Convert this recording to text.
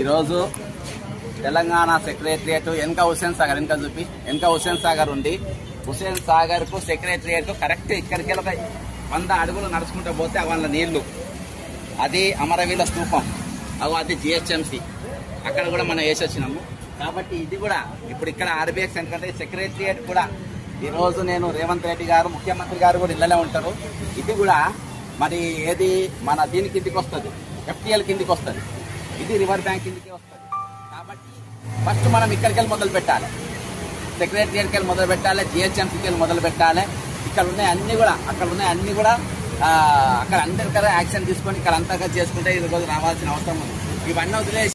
ఈరోజు తెలంగాణ సెక్రటరియట్ వెనక హుసేన్ సాగర్ వెనక చూపి వెనక హుసేన్ సాగర్ ఉండి హుసేన్ సాగర్ కు సెక్రటరియట్ కరెక్ట్ ఇక్కడికి ఒక వంద అడుగులు నడుచుకుంటూ పోతే వాళ్ళ నీళ్లు అది అమరవీల స్తూపం అవి అది జిహెచ్ఎంసి అక్కడ కూడా మనం వేసి వచ్చినాము కాబట్టి ఇది కూడా ఇప్పుడు ఇక్కడ ఆర్బీఎక్స్ ఎందుకంటే సెక్రటరియట్ కూడా ఈ రోజు నేను రేవంత్ రెడ్డి గారు ముఖ్యమంత్రి గారు కూడా ఇళ్ళనే ఉంటారు ఇది కూడా మరి ఏది మన దీని కిందికి వస్తుంది ఎఫ్టీఎల్ కిందికి వస్తుంది ఇది రివర్ బ్యాంక్ కిందికి వస్తుంది కాబట్టి ఫస్ట్ మనం ఇక్కడికి వెళ్ళి మొదలు పెట్టాలి సెక్రటరియట్కి వెళ్ళి మొదలు పెట్టాలి జిహెచ్ఎంసీకి వెళ్ళి మొదలు పెట్టాలి ఇక్కడ ఉన్నాయి అన్ని కూడా అక్కడ ఉన్నాయి అన్ని కూడా ఆ, అక్కడ అందరి కదా యాక్షన్ తీసుకొని ఇక్కడ అంతగా చేసుకుంటే ఈ రోజు రావాల్సిన అవసరం ఉంది ఇవన్నీ వదిలేసి